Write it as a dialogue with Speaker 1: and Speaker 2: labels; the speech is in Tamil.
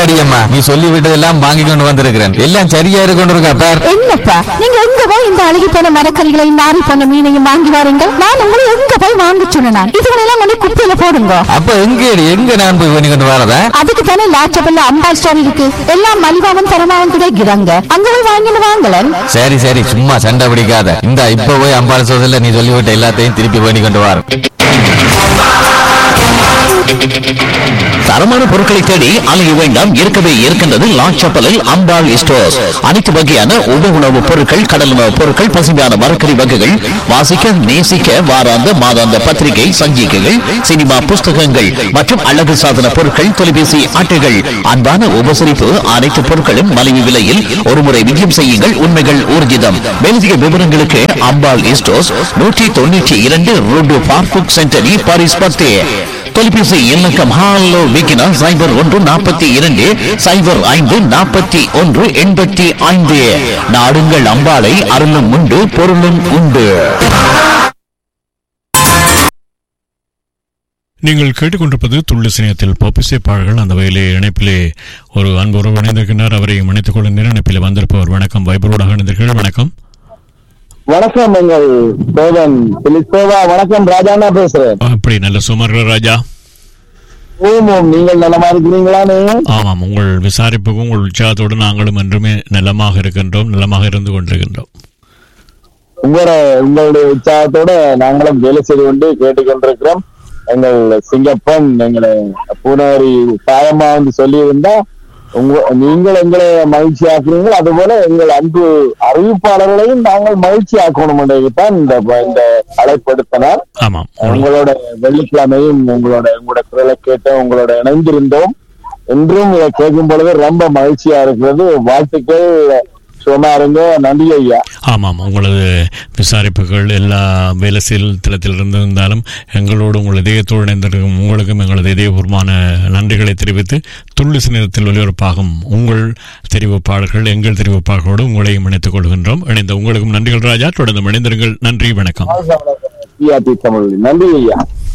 Speaker 1: அம்மா நீ சொல்லி விட்டதெல்லாம் வாங்கி கொண்டு வந்திருக்கிறேன் எல்லாம் சரியா இருக்கு கொண்டு இருக்கா பார்
Speaker 2: என்னப்பா நீங்க எங்க போய் இந்த அழுகி போன மரக்கறிகளையும் நாரி போன மீனையும் வாங்கி வாருங்க நான் உங்களை எங்க போய் வாங்க சொன்னேன் இதுகளெல்லாம் கொண்டு குப்பையில போடுங்க
Speaker 1: அப்ப எங்க எங்க நான் போய் பண்ணி கொண்டு வரதா
Speaker 2: அதுக்கு தானே லாச்சபல்ல அம்பா ஸ்டோர் இருக்கு எல்லாம் மலிவாவும் தரமாவும் கிடைக்கிறாங்க அங்க போய் வாங்கிட்டு வாங்கலன்
Speaker 1: சரி சரி சும்மா சண்டை பிடிக்காத இந்த இப்ப போய் அம்பாள் சோதல நீ சொல்லிவிட்ட எல்லாத்தையும் திருப்பி பண்ணி கொண்டு வர
Speaker 3: தரமான பொருட்களை தேடி அலைய வேண்டாம் இருக்கவே இருக்கின்றது லாச்சப்பலில் அம்பாள் ஸ்டோர்ஸ் அனைத்து வகையான உப உணவுப் பொருட்கள் கடல் உணவுப் பொருட்கள் பசுமையான மரக்கறி வகைகள் வாசிக்க நேசிக்க வாராந்த மாதாந்த பத்திரிகை சஞ்சிகைகள் சினிமா புஸ்தகங்கள் மற்றும் அழகு சாதன பொருட்கள் தொலைபேசி அட்டைகள் அன்பான உபசரிப்பு அனைத்து பொருட்களும் மலிவு விலையில் ஒருமுறை விஜயம் செய்யுங்கள் உண்மைகள் ஊர்ஜிதம் மேலதிக விவரங்களுக்கு அம்பாள் ஸ்டோர்ஸ் நூற்றி தொண்ணூற்றி இரண்டு ரோடு பார்புக் சென்டரி பாரிஸ் பத்தே தொலைபேசி இலக்கம் ஹாலோ விக்கினா சைபர் ஒன்று நாற்பத்தி இரண்டு சைபர் ஐந்து நாற்பத்தி ஒன்று எண்பத்தி ஐந்து நாடுங்கள் அம்பாளை அருளும் உண்டு பொருளும் உண்டு
Speaker 4: நீங்கள் கேட்டுக்கொண்டிருப்பது துள்ளு சினியத்தில் பொப்பிசை பாடல்கள் அந்த வகையிலே இணைப்பிலே ஒரு அன்பு உறவு இணைந்திருக்கின்றார் அவரை இணைத்துக் கொள்ள இணைப்பில் வந்திருப்பவர் வணக்கம் வைபரோடாக இணைந்தீர்கள் வணக்கம்
Speaker 5: வணக்கம் எங்கள் சோதன் பிலிசோவா வணக்கம் ராஜாண்ணா பேசுறேன்
Speaker 4: அப்படி நல்ல சுமர் ராஜா
Speaker 5: ஓம் ஓம் நீங்கள் நலமா இருக்கிறீங்களானே
Speaker 4: ஆமாம் உங்கள் விசாரிப்புக்கும் உங்கள் உற்சாகத்தோடு நாங்களும் என்றுமே நலமாக இருக்கின்றோம் நலமாக இருந்து கொண்டிருக்கின்றோம்
Speaker 5: உங்களோட உங்களுடைய உற்சாகத்தோட நாங்களும் வேலை செய்து கொண்டு கேட்டுக்கொண்டிருக்கிறோம் எங்கள் சிங்கப்பன் எங்களை பூனவரி தாயம்மா வந்து சொல்லியிருந்தா உங்க நீங்கள் எங்களை மகிழ்ச்சி ஆக்குறீங்கள் அதுபோல எங்கள் அன்பு அறிவிப்பாளர்களையும் நாங்கள் மகிழ்ச்சி ஆக்கணும் தான் இந்த இந்த அழைப்படுத்தினார்
Speaker 4: ஆமாம் உங்கள்
Speaker 5: உங்களோட வெள்ளிக்கிழமையும் உங்களோட உங்களோட குரலை கேட்டு உங்களோட இணைந்திருந்தோம் என்றும் இதை கேட்கும் பொழுது ரொம்ப மகிழ்ச்சியா இருக்கிறது வாழ்த்துக்கள் சுகமா இருங்க நன்றி ஐயா
Speaker 4: ஆமாம் உங்களது விசாரிப்புகள் எல்லா வேலை தளத்தில் இருந்திருந்தாலும் எங்களோடு உங்கள் இதயத்தோடு இணைந்திருக்கும் உங்களுக்கும் எங்களது இதயபூர்வமான நன்றிகளை தெரிவித்து துள்ளு நேரத்தில் ஒலிபரப்பாகும் உங்கள் தெரிவிப்பாளர்கள் எங்கள் தெரிவிப்பாளர்களோடு உங்களையும் இணைத்துக் கொள்கின்றோம் இணைந்த உங்களுக்கும் நன்றிகள் ராஜா தொடர்ந்து இணைந்திருங்கள் நன்றி வணக்கம்
Speaker 5: டிஆர்டி தமிழ் நன்றி ஐயா